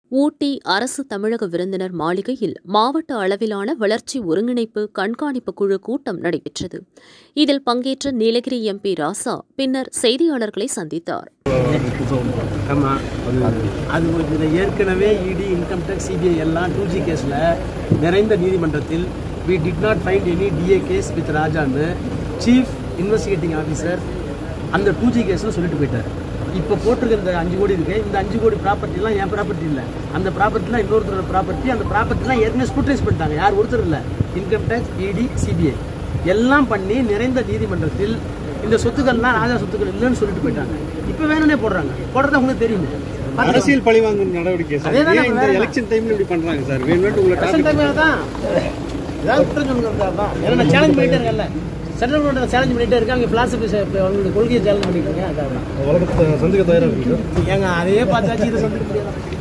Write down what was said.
ஊட்டி அரசு தமிழக விருந்தினர் மாளிகையில் மாவட்ட அளவிலான வளர்ச்சி ஒருங்கிணைப்பு கண்காணிப்பு குழு கூட்டம் நடைபெற்றது இதில் பங்கேற்ற நீலகிரி எம்பி ராசா பின்னர் செய்தியாளர்களை சந்தித்தார் ஆமாம் அது இதில் ஏற்கனவே இடி இன்கம் டேக்ஸ் சிபிஐ எல்லாம் டூ ஜி கேஸில் நிறைந்த நீதிமன்றத்தில் we did not find any DA case with ராஜான்னு சீஃப் இன்வெஸ்டிகேட்டிங் ஆஃபீஸர் அந்த டூ ஜி கேஸில் சொல்லிட்டு போயிட்டார் இப்போ போட்டிருக்க இந்த அஞ்சு கோடி இருக்கு இந்த அஞ்சு கோடி ப்ராப்பர்ட்டிலாம் என் ப்ராப்பர்ட்டி இல்லை அந்த ப்ராப்பர்ட்டிலாம் இன்னொருத்தரோட ப்ராப்பர்ட்டி அந்த ப்ராப்பர்ட்டிலாம் ஏற்கனவே ஸ்கூட்டரைஸ் பண்ணிட்டாங்க யார் ஒருத்தர் இல்லை இன்கம் டேக்ஸ் இடி சிபிஐ எல்லாம் பண்ணி நிறைந்த நீதிமன்றத்தில் இந்த சொத்துக்கள்லாம் ராஜா சொத்துக்கள் இல்லைன்னு சொல்லிட்டு போயிட்டாங்க இப்போ வேணும்னே போடுறாங்க போடுறது உங்களுக்கு தெரியுமே அரசியல் பழிவாங்கும் நடவடிக்கை சார் அதேதான் ஏன் இந்த வேற என்ன? எலெக்ஷன் டைம்ல இப்படி பண்றாங்க சார் வேணும்னு உங்களை எலெக்ஷன் டார்கெட் டைம்ல தான் ஏதாவது குற்றம் சொல்லுங்க தான் ஏன்னா நான் சேலஞ்ச் பண்ணிட்டே இருக்கேன்ல சென்ட்ரல் கவர்மெண்ட் சேலஞ்ச் பண்ணிட்டே இருக்கேன் அங்கே பிலாசபி அவங்களுடைய கொள்கையை சேலஞ்ச் பண்ணிட்டு இருக்கேன் அதான் வழக்கத்தை சந்திக்க தயாரா இருக்கு ஏங்க அதையே பார்த்தாச்சு இதை சந்திக்க முடியாது